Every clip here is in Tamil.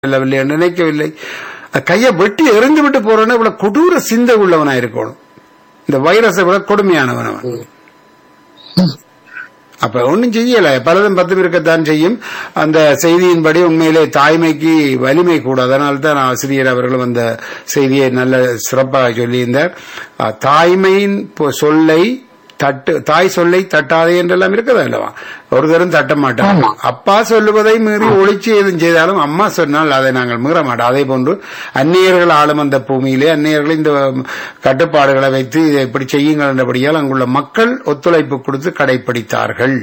செல்லவில்லை என்று நினைக்கவில்லை அது கையை வெட்டி எறிந்து விட்டு போறேன்னா இவ்வளவு கொடூர சிந்தை உள்ளவனா இருக்கணும் இந்த வைரஸை விட கொடுமையானவன் அவன் அப்ப ஒண்ணும் செய்யல பலதும் பத்து இருக்கத்தான் செய்யும் அந்த செய்தியின்படி உண்மையிலே தாய்மைக்கு வலிமை கூட அதனால தான் ஆசிரியர் அவர்களும் அந்த செய்தியை நல்ல சிறப்பாக சொல்லியிருந்தார் அஹ், தாய்மையின் பொ- சொல்லை தட்டு தாய் சொல்லை தட்டாதே என்றெல்லாம் இருக்கதா அல்லவா ஒரு தரம் தட்ட மாட்டாங்க அப்பா சொல்லுவதை மீறி ஒளிச்சு எதுவும் செய்தாலும் அம்மா சொன்னால் அதை நாங்கள் மீற மாட்டோம் அதே போன்று அந்நியர்கள் ஆளும் அந்த பூமியிலே அந்நியர்கள் இந்த கட்டுப்பாடுகளை வைத்து இதை இப்படி செய்யுங்கள் என்றபடியால் அங்குள்ள மக்கள் ஒத்துழைப்பு கொடுத்து கடைபிடித்தார்கள்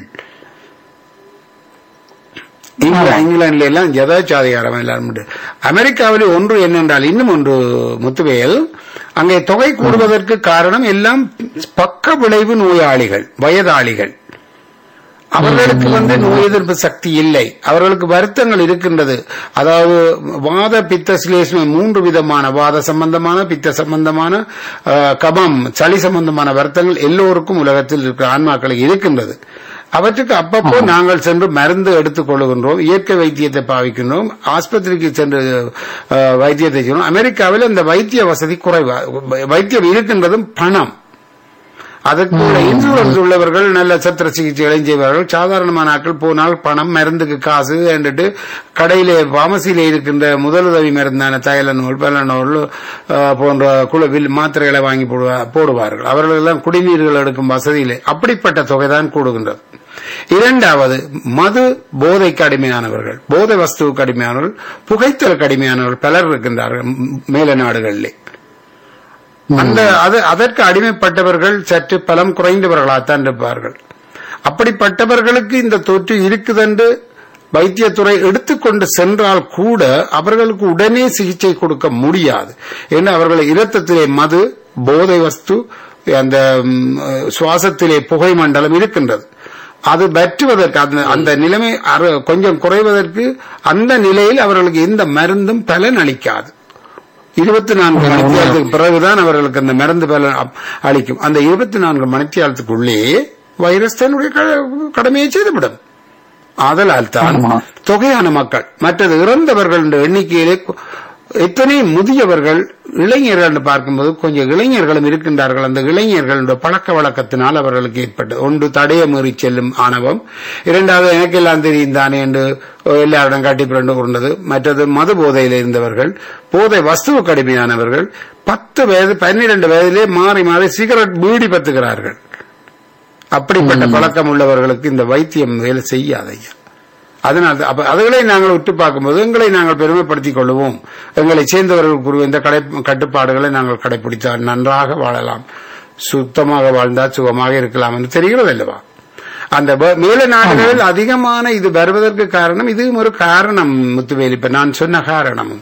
இங்கிலா- இங்கிலாந்துல எல்லாம் ஜதாச்சாதிகாரம் எல்லாம் உண்டு அமெரிக்காவில் ஒன்று என்னென்றால் இன்னும் ஒன்று முத்துவேல் அங்கே தொகை கூடுவதற்கு காரணம் எல்லாம் பக்க விளைவு நோயாளிகள் வயதாளிகள் அவர்களுக்கு வந்து நோய் எதிர்ப்பு சக்தி இல்லை அவர்களுக்கு வருத்தங்கள் இருக்கின்றது அதாவது வாத பித்த சிலேஸ்மை மூன்று விதமான வாத சம்பந்தமான பித்த சம்பந்தமான அஹ், கபம் சளி சம்பந்தமான வருத்தங்கள் எல்லோருக்கும் உலகத்தில் இருக்கிற ஆன்மாக்களுக்கு இருக்கின்றது அவற்றுக்கு அப்பப்போ நாங்கள் சென்று மருந்து எடுத்துக் கொள்ளுகின்றோம் இயற்கை வைத்தியத்தை பாவிக்கின்றோம் ஆஸ்பத்திரிக்கு சென்று அஹ், வைத்தியத்தை செய்யணும் அமெரிக்காவில் இந்த வைத்திய வசதி குறைவா வைத்தியம் இருக்கின்றதும் பணம் அதுக்கு உள்ள இன்சூரன்ஸ் உள்ளவர்கள் நல்ல சத்திர சிகிச்சைகளையும் செய்வார்கள் சாதாரணமான ஆட்கள் போனால் பணம் மருந்துக்கு காசு என்றுட்டு கடையிலே பாமசியிலே இருக்கின்ற முதலுதவி மருந்தான தைலனோல் பெலனோல் அஹ், போன்ற குழுவில் மாத்திரைகளை வாங்கி போடுவா- போடுவார்கள் அவர்கள் எல்லாம் குடிநீர்கள் எடுக்கும் வசதியிலே அப்படிப்பட்ட தொகைதான் கூடுகின்றது இரண்டாவது மது போதைக்கு அடிமையானவர்கள் போதை வஸ்துவுக்கு அடிமையானவர்கள் புகைத்தலுக்கு அடிமையானவர்கள் பலர் இருக்கின்றார்கள் ம், மேல நாடுகளிலே அந்த அது அதற்கு அடிமைப்பட்டவர்கள் சற்று பலம் குறைந்தவர்களாகத்தான் இருப்பார்கள் அப்படிப்பட்டவர்களுக்கு இந்த தொற்று இருக்குதென்று வைத்தியத்துறை எடுத்துக்கொண்டு சென்றால் கூட அவர்களுக்கு உடனே சிகிச்சை கொடுக்க முடியாது ஏன்னா அவர்கள் இரத்தத்திலே மது போதை வஸ்து அந்த ம், சுவாசத்திலே புகை மண்டலம் இருக்கின்றது அது பற்றுவதற்கு அந்த அந்த நிலைமை அறு- கொஞ்சம் குறைவதற்கு அந்த நிலையில் அவர்களுக்கு எந்த மருந்தும் பலன் அளிக்காது இருபத்தி நான்கு மணித்தியாலத்துக்கு பிறகுதான் அவர்களுக்கு அந்த மருந்து பலன் அப்- அளிக்கும் அந்த இருபத்தி நான்கு மணித்தியாலத்துக்குள்ளே வைரஸ் தன்னுடைய க- கடமையை செய்துவிடும் ஆதலால் தான் ஆமா. தொகையான மக்கள் மற்றது இறந்தவர்கள் என்ற எண்ணிக்கையிலே கு- எத்தனை முதியவர்கள் இளைஞர்கள் என்று பார்க்கும்போது கொஞ்சம் இளைஞர்களும் இருக்கின்றார்கள் அந்த இளைஞர்கள் பழக்க வழக்கத்தினால் அவர்களுக்கு ஏற்பட்டது ஒன்று தடைய மீறி செல்லும் ஆணவம் இரண்டாவது எனக்கெல்லாம் தெரியும் தானே என்று எல்லாரிடம் காட்டி பிறண்டு கொண்டது மற்றது மது போதையில் இருந்தவர்கள் போதை வஸ்துவு கடுமையானவர்கள் பத்து வயது பன்னிரண்டு வயதிலே மாறி மாறி சிகரெட் பீடி பத்துகிறார்கள் அப்படிப்பட்ட பழக்கம் உள்ளவர்களுக்கு இந்த வைத்தியம் வேலை செய்யாதையா அதனால் அப்ப அதுகளை நாங்கள் உற்று பார்க்கும்போது எங்களை நாங்கள் பெருமைப்படுத்திக் கொள்வோம் எங்களை சேர்ந்தவர்கள் கூறுவ இந்த கடை கட்டுப்பாடுகளை நாங்கள் கடைபிடித்தால் நன்றாக வாழலாம் சுத்தமாக வாழ்ந்தால் சுகமாக இருக்கலாம் என்று தெரிகிறது அல்லவா அந்த வ- மேல நாடுகளில் அதிகமான இது வருவதற்கு காரணம் இதுவும் ஒரு காரணம் முத்துவேல் இப்ப நான் சொன்ன காரணமும்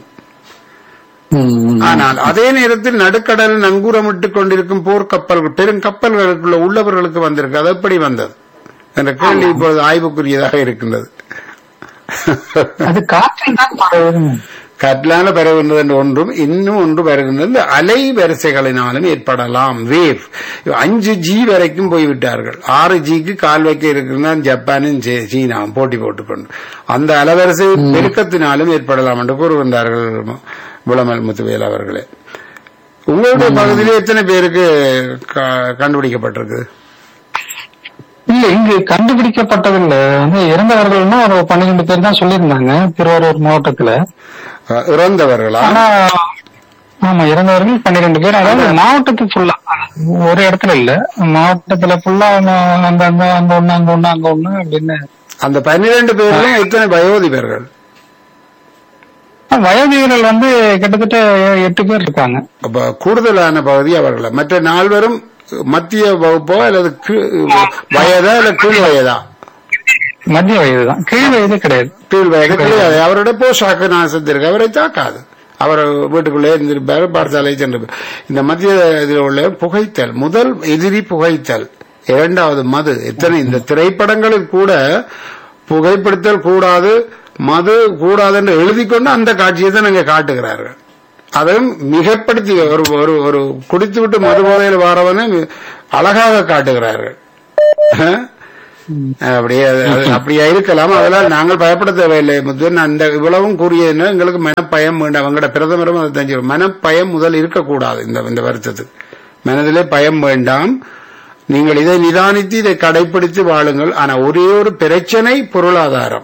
ம். ஆனால் அதே நேரத்தில் நடுக்கடல் நங்கூரமிட்டுக் கொண்டிருக்கும் போர்க்கப்பல்கள் பெருங்கப்பல்களுக்குள்ள உள்ளவர்களுக்கு வந்திருக்கு அது எப்படி வந்தது என்ற கேள்வி இப்பொழுது ஆய்வுக்குரியதாக இருக்கின்றது அது காற்றில் தான் பரவுது கட்லான பரவுகின்றது என்று ஒன்றும் இன்னும் ஒன்று வருகின்றது இந்த அலை வரிசைகளினாலும் ஏற்படலாம் வேவ் அஞ்சு ஜி வரைக்கும் போய்விட்டார்கள் ஆறு ஜிக்கு கால் வைக்க இருக்கின்றான் ஜப்பானும் சீ- சீனாவும் போட்டி போட்டுக்கொண்டு அந்த அலவரிசை பெருக்கத்தினாலும் ஏற்படலாம் என்று கூறுகின்றார்கள் விளமல் முத்துவேல் அவர்களே உங்களுடைய பகுதியிலே எத்தனை பேருக்கு க- கண்டுபிடிக்கப்பட்டிருக்கு இல்ல இங்கு கண்டுபிடிக்கப்பட்டதில்ல வந்து இறந்தவர்கள்னா ஒரு பன்னிரெண்டு பேர் தான் சொல்லியிருந்தாங்க திருவாரூர் மாவட்டத்துல அஹ், இறந்தவர்களா ஆனா ஆமா இறந்தவர்கள் பன்னிரெண்டு பேர் அதாவது மாவட்டத்துக்கு ஃபுல்லா ஒரு இடத்துல இல்ல மாவட்டத்துல ஃபுல்லா அந்த அந்த அங்க ஒண்ணு அங்க ஒண்ணு அங்க ஒண்ணு அப்படின்னு அந்த பன்னிரண்டு பேரிலும் எத்தனை வயோதிபர்கள் வயோதிகர்கள் வந்து கிட்டத்தட்ட எட்டு பேர் இருக்காங்க அப்ப கூடுதலான பகுதி அவர்கள் மற்ற நால்வரும் மத்திய வகுப்போ அல்லது கீழ் வயதா இல்ல கீழ் வயதா மத்திய வயது தான் கீழ் வயது கிடையாது கீழ் வயது கிடையாது அவருடைய போஷாக்கு நாசத்து இருக்கு அவரை தாக்காது அவர் வீட்டுக்குள்ளே இருந்திருப்பாரு பாடசாலை சென்று இந்த மத்திய இதில் உள்ள புகைத்தல் முதல் எதிரி புகைத்தல் இரண்டாவது மது எத்தனை இந்த திரைப்படங்களில் கூட புகைப்பிடித்தல் கூடாது மது கூடாது என்று எழுதி கொண்டு அந்த காட்சியை தான் அங்கே காட்டுகிறார்கள் அதுவும் மிகப்படுத்தி ஒரு ஒரு ஒரு குடித்துவிட்டு மது போதையில் வாரவனை அழகாக காட்டுகிறார்கள் அஹ்? அப்படியே அது- அது அப்படியா இருக்கலாம் அதெல்லாம் நாங்கள் பயப்பட தேவையில்லை முத்துவன் அந்த இவ்வளவும் கூறியதுன்னா எங்களுக்கு மனப்பயம் வேண்டாம் அவங்களோட பிரதமரும் அதை தெரிஞ்சு மனப்பயம் முதல் இருக்கக்கூடாது இந்த இந்த வருத்தத்துக்கு மனதிலே பயம் வேண்டாம் நீங்கள் இதை நிதானித்து இதை கடைபிடித்து வாழுங்கள் ஆனா ஒரே ஒரு பிரச்சனை பொருளாதாரம்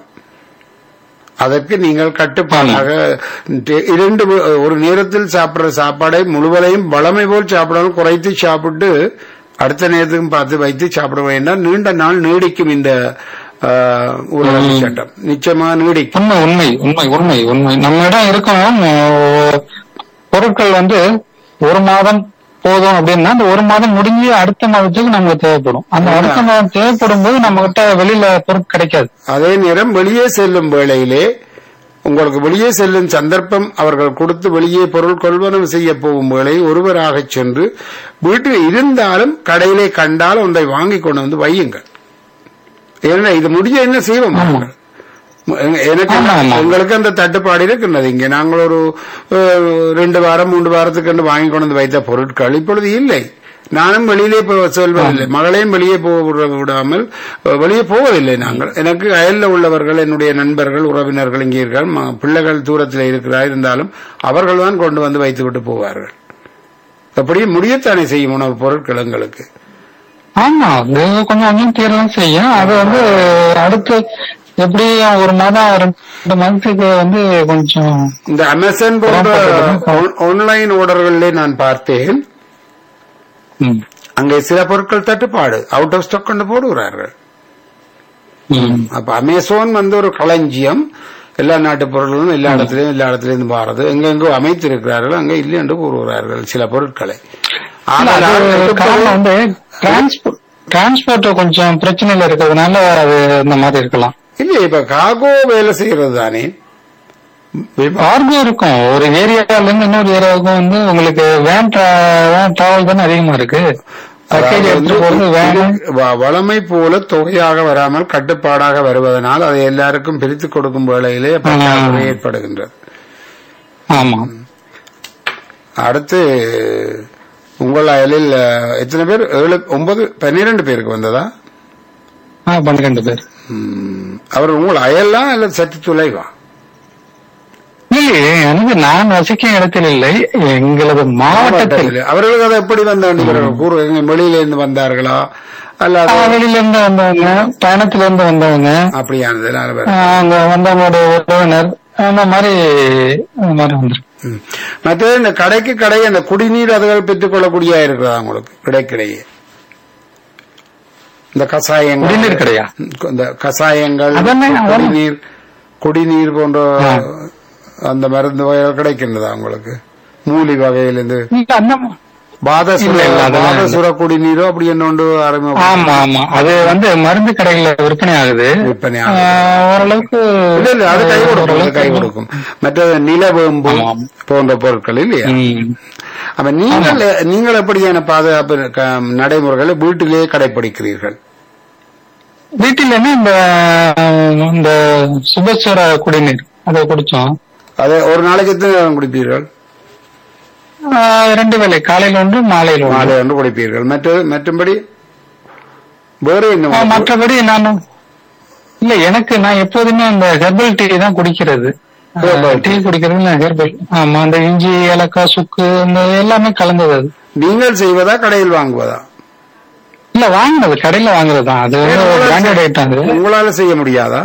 அதற்கு நீங்கள் கட்டுப்பாடாக டே- இரண்டு வே- ஒரு நேரத்தில் சாப்பிடுற சாப்பாடை முழுவதையும் வளமை போல் சாப்பிடாமல் குறைத்து சாப்பிட்டு அடுத்த நேரத்துக்கும் பார்த்து வைத்து சாப்பிட வேண்டாம் நீண்ட நாள் நீடிக்கும் இந்த ஆஹ், ஊரடங்கு சட்டம் நிச்சயமா நீடிக்கும் உண்மை உண்மை உண்மை உண்மை உண்மை நம்ம இடம் இருக்கும் அஹ், பொருட்கள் வந்து ஒரு மாதம் போதும் அப்படின்னா அந்த ஒரு மாதம் முடிஞ்சு அடுத்த மாதத்துக்கு நமக்கு தேவைப்படும் அந்த அடுத்த மாதம் தேவைப்படும் போது நம்ம கிட்ட வெளியில பொருட்கள் கிடைக்காது அதே நேரம் வெளியே செல்லும் வேளையிலே உங்களுக்கு வெளியே செல்லும் சந்தர்ப்பம் அவர்கள் கொடுத்து வெளியே பொருள் கொள்வனம் செய்ய போகும் வேளை ஒருவராக சென்று வீட்டில் இருந்தாலும் கடையிலே கண்டால் ஒன்றை வாங்கி கொண்டு வந்து வையுங்கள் ஏன்னா இது முடிய என்ன செய்வோம் நாங்கள்? எ- எனக்கு ஆமா, ஆமா. உங்களுக்கு அந்த தட்டுப்பாடு இருக்கின்றது இங்கே நாங்கள் ஒரு அஹ், ரெண்டு வாரம் மூன்று வாரத்துக்கு என்று வாங்கி கொண்டு வந்து வைத்த பொருட்கள் இப்பொழுது இல்லை நானும் வெளியிலே போ- செல்வதில்லை மகளையும் வெளியே போக விட- விடாமல் அஹ், வெளியே போவதில்லை நாங்கள் எனக்கு அயல்ல உள்ளவர்கள் என்னுடைய நண்பர்கள் உறவினர்கள் இங்கே இருக்கிறார் ம- பிள்ளைகள் தூரத்தில் இருக்கிறார் இருந்தாலும் அவர்கள் தான் கொண்டு வந்து வைத்து விட்டு போவார்கள் அப்படியே முடியத்தானே செய்யும் உணவு பொருட்கள் எங்களுக்கு ஆமா அது கொஞ்சம் கொஞ்சம் தீரலாம் செய்யும் அது வந்து அடுத்து எப்படி ஒரு மாதம் ரெண்டு மாதத்துக்கு வந்து கொஞ்சம் இந்த அமேசான் போன்ற ஆன்லைன் ஆர்டர்களிலே நான் பார்த்தேன் ம், அங்கே சில பொருட்கள் தட்டுப்பாடு அவுட் ஆஃப் ஸ்டாக் கொண்டு போடுகிறார்கள் ம். அப்ப அமேசான் வந்து ஒரு களஞ்சியம் எல்லா நாட்டு பொருட்களும் எல்லா இடத்துலயும் எல்லா இடத்துலயும் பாரது எங்கெங்கோ அமைத்திருக்கிறார்கள் அங்க இல்லை என்று கூறுகிறார்கள் சில பொருட்களை இல்ல, ஆனால் அது தட்டுப்பாடு- காரணம் வந்து டிரான்ஸ்போர்ட் டிரான்ஸ்போர்ட் கொஞ்சம் பிரச்சனையில இருக்கிறதுனால அது இந்த மாதிரி இருக்கலாம் இல்லையே இப்ப காகோ வேலை செய்யறது தானே கார்கோ இருக்கும் ஒரு ஏரியால இருந்து இன்னொரு ஏரியாவுக்கும் வந்து உங்களுக்கு வேன் வேன் டிராவல் தானே அதிகமா இருக்கு பேக்கேஜ் அதாவது எடுத்து போறது வேன் இது வ- வளமை போல தொகையாக வராமல் கட்டுப்பாடாக வருவதனால் அதை எல்லாருக்கும் பிரித்து கொடுக்கும் வேளையிலே பற்றாக்குறை ஏற்படுகின்றது ஆமா அடுத்து உங்கள் அயலில் அஹ், எத்தனை பேர் ஏழு ஒன்பது பன்னிரண்டு பேருக்கு வந்ததா ஆ பன்னிரெண்டு பேர் ம், அவர் உங்கள் அயல்லாம் அல்ல சற்று தொலைவா இல்லையே எனக்கு நான் வசிக்கும் இடத்தில் இல்லை எங்களது மாவட்டத்தில் அவர்களுக்கு அதை எப்படி வந்தாங்க கூறு எங்க வெளியில இருந்து வந்தார்களா அல்ல வெளியில இருந்து வந்தவங்க பயணத்துல இருந்து வந்தவங்க அப்படியானது நாலு பேர் ஆ, அங்க வந்தவங்களோட உறவினர் அந்த மாதிரி அந்த மாதிரி வந்துருக்கு ம். மற்றது இந்த கடைக்கு கடை அந்த குடிநீர் அதுகள் பெற்றுக் கொள்ளக்கூடிய இருக்கிறதா உங்களுக்கு கிடைக்கிடையே இந்த கசாயங்கள் குடிநீர் கடையா? இந்த கசாயங்கள் அதானே, அதானே. குடிநீர் குடிநீர் போன்ற அந்த மருந்து வகைகள் கிடைக்கின்றதா உங்களுக்கு மூலி வகையிலிருந்து இல்ல, அந்த மா- பாதசுர இல்ல, இல்ல, அதெல்லாம் பாதசுர குடிநீரோ அப்படி என்ன ஒன்று ஆரம்பம் ஆமா ஆமா அது வந்து மருந்து கடைகள்ல விற்பனை ஆகுது விற்பனை ஆ, ஓரளவுக்கு இல்ல இல்ல அது கை கொடுக்கும் அது கை கொடுக்கும் மற்றது நிலவேம்பு ஆமா, ஆமா. போன்ற பொருட்கள் இல்லையா ம். அப்ப நீங்கள் நீங்கள் எப்படியான பாதுகாப்பு க- நடைமுறைகளை வீட்டிலேயே கடைபிடிக்கிறீர்கள் வீட்டில் என்ன இந்த இந்த சுபஸ்வர குடிநீர் அதை குடிச்சோம் அதை ஒரு நாளைக்கு எத்தனை நேரம் குடிப்பீர்கள் ஆ, ரெண்டு வேளை காலையில ஒன்று மாலையில ஒன்று மாலை ஒன்று குடிப்பீர்கள் மற்றது மற்றும்படி வேறு ஆ, என்ன மற்றபடி நான் இல்ல எனக்கு நான் எப்போதுமே அந்த ஹெர்பல் டீ தான் குடிக்கிறது Herbal டீ குடிக்கிறது ஹெர்பல் ஆமா அந்த இஞ்சி ஏலக்காய் சுக்கு இந்த எல்லாமே கலந்தது அது நீங்கள் செய்வதா கடையில் வாங்குவதா இல்ல வாங்குனது கடையில வாங்குறது தான் அது பிராண்டட் ஐட்டம் அது உங்களால செய்ய முடியாதா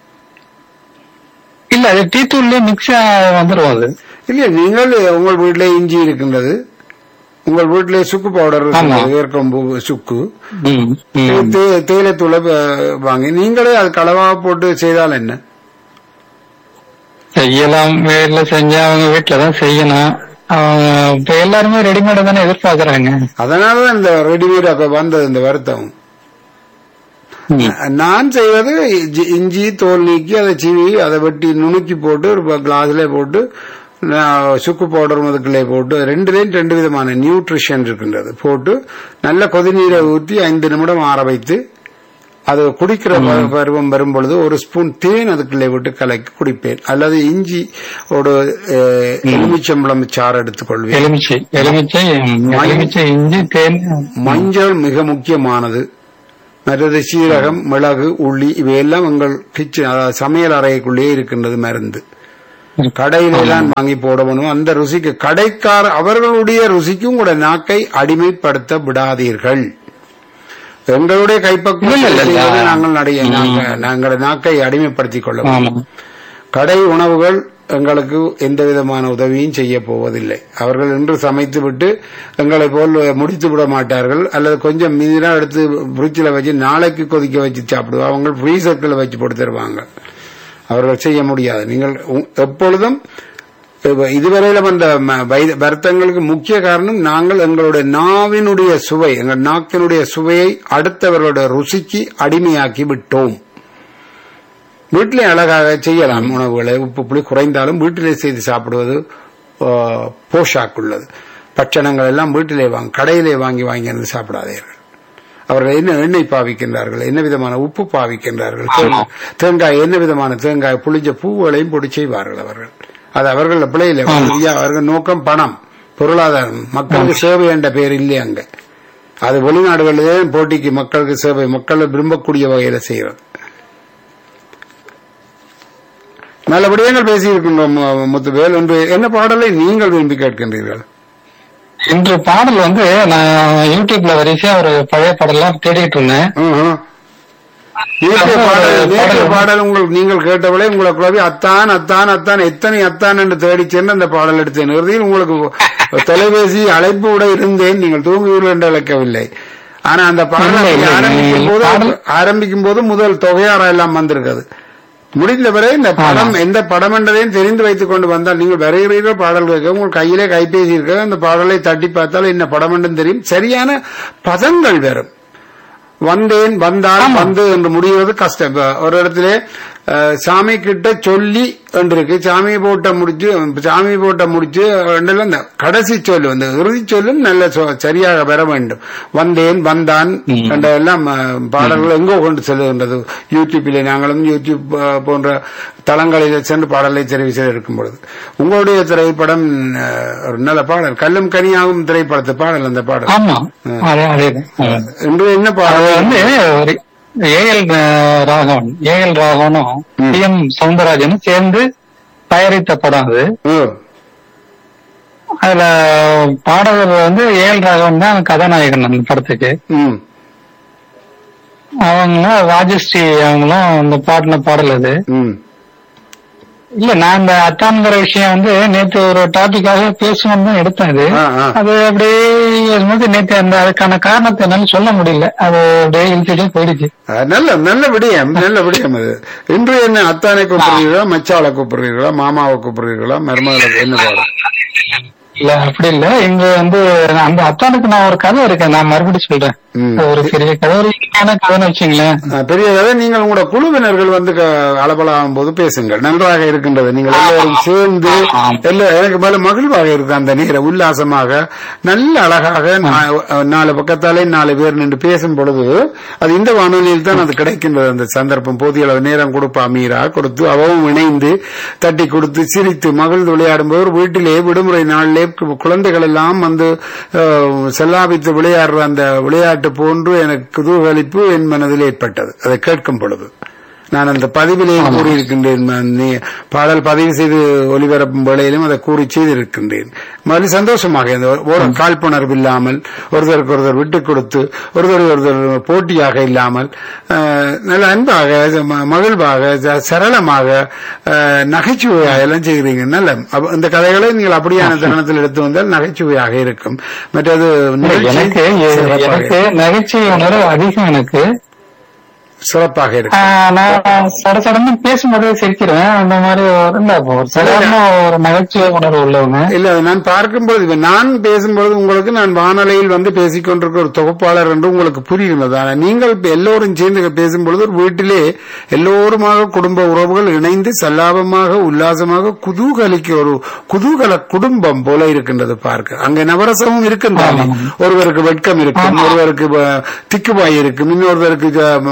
இல்ல அது டீ தூள்லயே மிக்ஸ் வந்துரும் அது இல்லையா நீங்கள் உங்கள் வீட்டிலே இஞ்சி இருக்கின்றது உங்கள் வீட்டிலே சுக்கு பவுடர் இருக்கின்றது வேர்க்கம்பு சுக்கு ம், ம். தே- தேயிலைத்தூளை அஹ், வாங்கி நீங்களே அது களவா போட்டு செய்தால் என்ன செய்யலாம் வீட்டுல செஞ்சா அவங்க வீட்டுல தான் செய்யணும் அவங்க இப்ப எல்லாருமே ரெடிமேட தானே எதிர்பார்க்கறாங்க அதனாலதான் இந்த ரெடிமேட் அப்ப வந்தது இந்த வருத்தம் ம். நான் செய்வது இஞ்சி- இஞ்சி தோல் நீக்கி அதை சீவி அதை வெட்டி நுணுக்கி போட்டு ஒரு கிளாஸ்ல போட்டு நான் சுக்கு பவுடர் முதுக்கிலே போட்டு ரெண்டுலேயும் ரெண்டு விதமான நியூட்ரிஷன் இருக்கின்றது போட்டு நல்ல கொதிநீரை ஊற்றி ஐந்து நிமிடம் ஆற வைத்து அது குடிக்கிற ப- பருவம் வரும் பொழுது ஒரு ஸ்பூன் தேன் அதுக்குள்ளே விட்டு கலக்கி குடிப்பேன் அல்லது இஞ்சி ஒரு அஹ், எலுமிச்சம்பழம் சாறு எடுத்துக்கொள்வேன் எலுமிச்சை எலுமிச்சை ம், எலுமிச்சை இஞ்சி தேன் மஞ்சள் மிக முக்கியமானது மற்றது சீரகம் மிளகு உள்ளி இவையெல்லாம் எங்கள் கிச்சன் அதாவது சமையல் அறைக்குள்ளேயே இருக்கின்றது மருந்து கடையில தான் வாங்கி போடணும் அந்த ருசிக்கு கடைக்கார அவர்களுடைய ருசிக்கு உங்களுடைய நாக்கை அடிமைப்படுத்த விடாதீர்கள் எங்களுடைய கைப்பக்குவம் இல்ல, இல்ல, இல்ல. செய்வதை நாங்கள் நடைய நாங்க- நாங்கள் நாக்கை அடிமைப்படுத்திக் கொள்ள வேண்டும். ஆமா கடை உணவுகள் எங்களுக்கு எந்த விதமான உதவியும் செய்ய போவதில்லை அவர்கள் இன்று சமைத்து விட்டு எங்களை போல் முடித்து விட மாட்டார்கள் அல்லது கொஞ்சம் மீதினா எடுத்து ஃப்ரிட்ஜில் வச்சு நாளைக்கு கொதிக்க வச்சு சாப்பிடுவோம் அவங்க ஃப்ரீசர்க்கில் வச்சு போட்டு தருவாங்க அவர்கள் செய்ய முடியாது நீங்கள் உ- எப்பொழுதும் இப்ப இதுவரையில வந்த ம- வைத- வருத்தங்களுக்கு முக்கிய காரணம் நாங்கள் எங்களுடைய நாவினுடைய சுவை எங்கள் நாக்கினுடைய சுவையை அடுத்தவர்களுடைய ருசிக்கு அடிமையாக்கி விட்டோம் வீட்டிலே அழகாக செய்யலாம் உணவுகளை உப்பு புளி குறைந்தாலும் வீட்டிலே செய்து சாப்பிடுவது ஆ, போஷாக்குள்ளது பட்சணங்கள் எல்லாம் வீட்டிலே வாங்க கடையிலே வாங்கி வாங்கி வந்து சாப்பிடாதீர்கள் அவர்கள் என்ன எண்ணெய் பாவிக்கின்றார்கள் என்ன விதமான உப்பு பாவிக்கின்றார்கள் தேங்காய்- தேங்காய் என்ன விதமான தேங்காய் புளிஞ்ச பூவுகளையும் பொடி செய்வார்கள் அவர்கள் அது அவர்கள் பிள்ளையில அவர்கள் நோக்கம் பணம் பொருளாதாரம் மக்களுக்கு சேவை என்ற பெயர் இல்லை அங்க அது வெளிநாடுகளிலே போட்டிக்கு மக்களுக்கு சேவை மக்கள் விரும்பக்கூடிய வகையில செய்யறது நல்ல விடயங்கள் பேசியிருக்கின்றோம் மு- முத்துவேல் என்று என்ன பாடலை நீங்கள் விரும்பி கேட்கின்றீர்கள் இன்று பாடல் வந்து நான் யூடியூப்ல வரிசையா ஒரு பழைய பாடலாம் தேடிட்டு இருந்தேன் ம்ஹும். நேற்றைய பாடல் நேற்றைய பாடல் உங்களுக்கு நீங்கள் கேட்டவளே உங்களை குழவி அத்தான் அத்தான் அத்தான் எத்தனை அத்தான் என்று தேடி சென்று அந்த பாடல் எடுத்தேன் இறுதியில் உங்களுக்கு தொலைபேசி அழைப்பு கூட இருந்தேன் நீங்கள் தூங்குவீர்கள் என்று அழைக்கவில்லை ஆனா அந்த பாடலை இல்லை, இல்லை, ஆரம்பிக்கும் போது பாடல் ஆரம்பிக்கும் போது முதல் தொகையாரா எல்லாம் வந்திருக்கிறது முடிந்த வரை இந்த படம் எந்த படம் என்றதையும் தெரிந்து வைத்துக் கொண்டு வந்தால் நீங்கள் வருகிறீர்கள் பாடல் கேட்க உங்கள் கையிலே கைபேசி இருக்க அந்த பாடலை தட்டி பார்த்தால் என்ன படம் என்று தெரியும் சரியான பதங்கள் வரும் வந்தேன் வந்தால் வந்து என்று முடிவது கஷ்டம் இப்ப ஒரு இடத்துல அஹ், சாமி கிட்ட சொல்லி என்று இருக்கு சாமி போட்ட முடிச்சு சாமி போட்ட முடிச்சு ரெண்டுல இந்த கடைசி சொல்லு அந்த இறுதி சொல்லும் நல்ல சொ- சரியாக வர வேண்டும் வந்தேன் வந்தான் என்ற எல்லாம் அஹ், பாடல்கள் எங்கோ கொண்டு செல்லுகின்றது யூடியூப்பிலே நாங்களும் யூடியூப் அஹ், போன்ற தளங்களில் சென்று பாடலை தெரிவு செய்து இருக்கும் பொழுது உங்களுடைய திரைப்படம் அஹ், ஒரு நல்ல பாடல் கல்லும் கனியாகும் திரைப்படத்து பாடல் அந்த பாடல் ஆமா அதே அதேதான் ஆமா. இன்று என்ன அது பாடல் வந்து ஒரு ஏஎல் ராகவன் ஏஎல் ராகவனும் டி எம் சவுந்தரராஜனும் சேர்ந்து தயாரித்த படம் அது ம். அதுல பாடகர் வந்து ஏஎல் ராகவன் தான் கதாநாயகன் அந்த படத்துக்கு ம் அவங்க ராஜஸ்ரீ அவங்களும் அந்த பாடின பாடல் அது ம் இல்ல நான் இந்த அத்தான்கிற விஷயம் வந்து நேத்து ஒரு டாபிக்காக பேசணும்னு தான் எடுத்தேன் இது ஆ, ஆ. அது அப்படியே இருக்கும்போது நேத்து அந்த அதுக்கான காரணத்தை என்னால சொல்ல முடியல அது அப்படியே இழுத்துட்டே போயிடுச்சு அஹ் நல்ல நல்ல விடயம் நல்ல விடயம் அது இன்று என்ன அத்தானை கூப்பிடுறீர்களா மச்சாவை கூப்பிடுறீர்களா மாமாவை கூப்பிடுறீர்களா மருமகளை என்ன பாடம் இல்ல அப்படி இல்ல இங்க வந்து அந்த அத்தானுக்கு நான் ஒரு கதை இருக்கேன் நான் மறுபடியும் சொல்றேன் ம். அது ஒரு பெரிய கதை ஒரு இனிமையான கதைன்னு வச்சுங்களேன் அஹ் பெரிய கதை நீங்கள் உங்களோட குழுவினர்கள் வந்து அளபலாகும் போது பேசுங்கள் நன்றாக இருக்கின்றது நீங்கள் எல்லோரும் சேர்ந்து ஆம். எல்லா எனக்கு மேல மகிழ்வாக இருக்கு அந்த நேரம் உல்லாசமாக நல்ல அழகாக நா- நாலு பக்கத்தாலே நாலு பேர் நின்று பேசும் பொழுது அது இந்த வானொலியில் தான் அது கிடைக்கின்றது அந்த சந்தர்ப்பம் போதிய அளவு நேரம் கொடுப்பா மீரா கொடுத்து அவவும் இணைந்து தட்டி கொடுத்து சிரித்து மகிழ்ந்து விளையாடும் போது ஒரு வீட்டிலே விடுமுறை நாளிலே கு- குழந்தைகள் எல்லாம் வந்து அஹ், செல்லாபித்து விளையாடுற அந்த விளையாட்டு போன்று எனக்கு குதூகலிப்பு என் மனதில் ஏற்பட்டது அதை கேட்கும் பொழுது நான் அந்த பதிவிலே கூறியிருக்கின்றேன் நான் நீ- பாடல் பதிவு செய்து ஒளிபரப்பும் வேளையிலும் அதை கூறி செய்திருக்கின்றேன் மறுபடி சந்தோஷமாக இந்த ஒரு காழ்ப்புணர்வு இல்லாமல் ஒருத்தருக்கு ஒருத்தர் விட்டுக் கொடுத்து ஒருத்தர் ஒருத்தர் போட்டியாக இல்லாமல் அஹ், நல்ல அன்பாக ம- மகிழ்வாக ச- சரளமாக அஹ், நகைச்சுவையாக எல்லாம் செய்கிறீங்க நல்ல அப்ப இந்த கதைகளை நீங்கள் அப்படியான தருணத்தில் எடுத்து வந்தால் நகைச்சுவையாக இருக்கும் மற்றது நிகழ்ச்சி எனக்கு சிறப்பாக எனக்கு நகைச்சுவை உணர்வு அதிகம் எனக்கு சிறப்பாக இருக்கும் ஆஹ் நான் சட சடன்னு பேசும்போதே சிரிக்கிறேன் அந்த மாதிரி ஒரு- இல்ல ஒரு சாதாரண ஒரு நகைச்சுவை உணர்வு உள்ளவங்க இல்ல அது நான் பார்க்கும்போது இப்ப நான் பேசும்பொழுது உங்களுக்கு நான் வானொலியில் வந்து பேசிக் கொண்டிருக்க ஒரு தொகுப்பாளர் என்று உங்களுக்கு புரிகிறது ஆனா நீங்கள் இப்ப எல்லோரும் சேர்ந்து பேசும்பொழுது ஒரு வீட்டிலே எல்லோருமாக குடும்ப உறவுகள் இணைந்து சல்லாபமாக உல்லாசமாக குதூகலிக்க ஒரு குதூகல குடும்பம் போல இருக்கின்றது பார்க்க அங்க நவரசமும் இருக்கின்றாங்க ஒருவருக்கு வெட்கம் இருக்கும் ஒருவருக்கு வ- திக்குவாய் இருக்கும் இன்னொருவருக்கு அஹ், வார்த்தை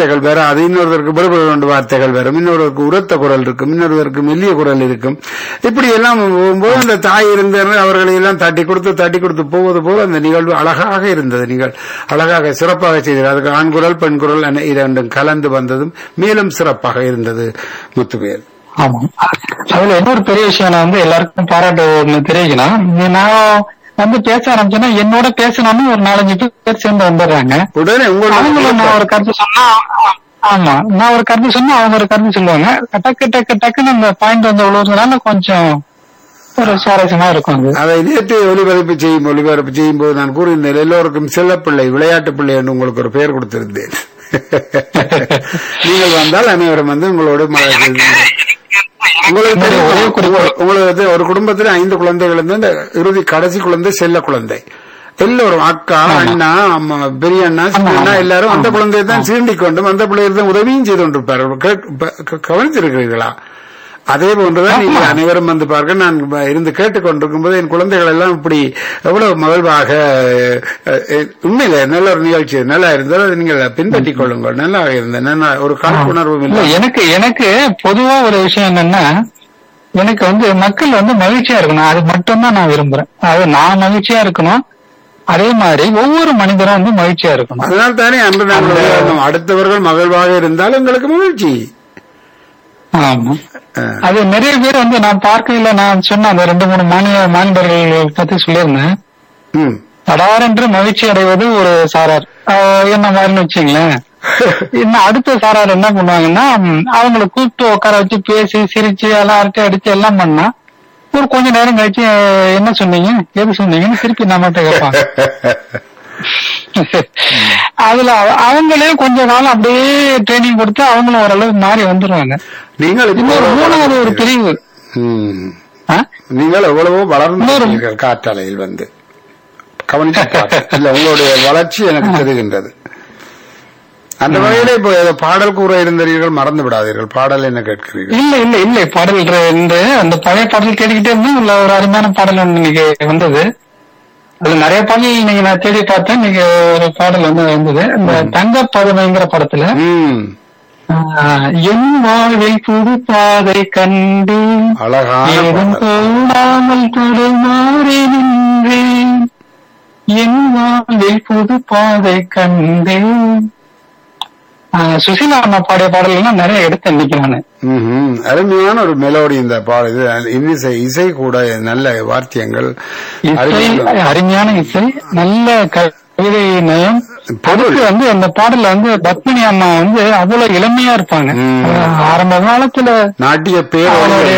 வார்த்தைகள் வேற அது இன்னொருவருக்கு விடுபட ரெண்டு வார்த்தைகள் வரும் இன்னொருவருக்கு உரத்த குரல் இருக்கும் இன்னொருவருக்கு மெல்லிய குரல் இருக்கும் இப்படி எல்லாம் போகும்போது அந்த தாய் இருந்த அவர்களை எல்லாம் தட்டி கொடுத்து தட்டி கொடுத்து போவது போல அந்த நிகழ்வு அழகாக இருந்தது நீங்கள் அழகாக சிறப்பாக செய்தீர்கள் அதுக்கு ஆண் குரல் பெண் குரல் என இரண்டும் கலந்து வந்ததும் மேலும் சிறப்பாக இருந்தது முத்துவேல் ஆமா அதுல இன்னொரு பெரிய விஷயம் நான் வந்து எல்லாருக்கும் பாராட்டு ஒண்ணு தெரிவிக்கணும் நான் வந்து பேச ஆரம்பிச்சேன்னா என்னோட பேசணும்னு ஒரு நாலஞ்சு பேர் சேர்ந்து வந்துடுறாங்க உடனே அவங்களும் நான் உங்களுக்கு ஒரு கருத்து சொன்னா ஆமா நான் ஒரு கருத்து சொன்னா அவங்க ஒரு கருத்து சொல்லுவாங்க டக்கு டக்கு டக்குன்னு அந்த பாயிண்ட் வந்து விழுவுறதுனால கொஞ்சம் ஒரு சுவாரஸ்யமா இருக்கும் அது அதை நேற்று ஒளிபரப்பு செய்யும் ஒளிபரப்பு செய்யும் போது நான் கூறியிருந்தேன் எல்லோருக்கும் செல்லப்பிள்ளை விளையாட்டு பிள்ளை என்று உங்களுக்கு ஒரு பெயர் கொடுத்திருந்தேன் நீங்கள் வந்தால் அனைவரும் வந்து உங்களோட ம- உங்களுக்கு என்னுடைய தெரியும், ஒரே குறிக்கோள். உங்க- உங்களுக்கு ஒரு குடும்பத்தில் ஐந்து குழந்தைகள் இருந்து இந்த இறுதி கடைசி குழந்தை செல்ல குழந்தை எல்லோரும் அக்கா அண்ணா அம்மா பெரிய அண்ணா சின்ன ஆமா, அண்ணா ஆமா. எல்லாரும் அந்த ஆமா. குழந்தையை தான் சீண்டி கொண்டும் அந்த பிள்ளையை தான் உதவியும் செய்து கொண்டிருப்பார்கள் கேட்- ப- க- கவனித்திருக்கிறீர்களா அதே போன்றுதான் நீங்கள் அனைவரும் வந்து பார்க்க நான் ப- இருந்து கேட்டுக்கொண்டிருக்கும் போது என் குழந்தைகள் எல்லாம் இப்படி எவ்வளவு மகிழ்வாக அஹ், அஹ், உண்மையில நல்ல ஒரு நிகழ்ச்சி நல்லா இருந்தால் அதை நீங்கள் பின்பற்றிக் கொள்ளுங்கள் நல்லா இருந்தேன் நல்லா ஒரு காழ்ப்புணர்வும் இல்ல இல்லை எனக்கு எனக்கு பொதுவா ஒரு விஷயம் என்னன்னா எனக்கு வந்து மக்கள் வந்து மகிழ்ச்சியா இருக்கணும் அது மட்டும்தான் நான் விரும்புறேன் அது நான் மகிழ்ச்சியா இருக்கணும் அதே மாதிரி ஒவ்வொரு மனிதரும் வந்து மகிழ்ச்சியா இருக்கணும் அதனால் தானே அன்று நாங்கள் விளையாடணும். அடுத்தவர்கள் மகிழ்வாக இருந்தால் எங்களுக்கு மகிழ்ச்சி ஆமா அஹ், அது நிறைய பேர் வந்து நான் பார்க்கையில நான் சொன்ன அந்த ரெண்டு மூணு மாநில மாநிலர்கள் பத்தி சொல்லியிருந்தேன் ம். தடாரென்று மகிழ்ச்சி அடைவது ஒரு சாரார் ஆஹ் என்ன மாதிரின்னு வச்சுங்களேன் இன்னும் அடுத்த சாரார் என்ன பண்ணுவாங்கன்னா ம், அவங்கள கூப்பிட்டு உட்கார வச்சு பேசி சிரிச்சு எல்லாம் அரட்டை அடிச்சு எல்லாம் பண்ணா ஒரு கொஞ்ச நேரம் கழிச்சு அஹ், என்ன சொன்னீங்க எது சொன்னீங்கன்னு திருப்பி நம்மகிட்ட கேட்பாங்க அதுல அவ- அவங்களே கொஞ்ச காலம் அப்படியே ட்ரைனிங் கொடுத்து அவங்களும் ஓரளவு மாறி வந்துருவாங்க நீங்கள் இப்போ இன்னொரு மூணாவது ஒரு பிரிவு ம். ஆ? நீங்கள் எவ்வளவோ வளர்ந்து இன்னொரு- இருக்கிறீர்கள் காற்றாலையில் வந்து கவனித்து பாருங்கள். இல்ல உங்களுடைய வளர்ச்சி எனக்கு தெரிகின்றது அந்த வகையில இப்போ ஏதோ பாடல் கூற இருந்தீர்கள் மறந்து விடாதீர்கள் பாடல் என்ன கேட்கிறீர்கள் இல்ல இல்ல இல்ல பாடல் இந்த அந்த பழைய பாடல் கேட்டுக்கிட்டே இருந்தோம் இல்ல ஒரு அருமையான பாடல் ஒண்ணு இன்னைக்கு வந்தது அது நிறைய பாடல் இன்னைக்கு நான் தேடி பார்த்தேன் இன்னைக்கு ஒரு பாடல் வந்து வந்தது இந்த தங்க பதுமைங்கிற படத்துல ம் ஆஹ், என் வாழ்வில் புது பாதை கண்டு அழகான ஏதும் பாடல். தோணாமல் தடுமாறி நின்றேன் என் வாழ்வில் புது பாதை கண்டேன் ஆஹ், சுசீலா அம்மா பாடிய பாடல் எல்லாம் நிறைய எடுத்து நிக்கிறானு ம்ஹும். அருமையான ஒரு மெலோடி இந்த பாடல் இது இன்னிசை இசை கூட நல்ல வார்த்தியங்கள் இசை அருமையான- அருமையான இசை நல்ல கவிதை நயம் பொருள். அடுத்து வந்து அந்த பாடல்ல வந்து பத்மினி அம்மா வந்து அவ்வளவு இளமையா இருப்பாங்க ம். அஹ் ஆரம்ப காலத்துல நாட்டிய பேர் அவளுடைய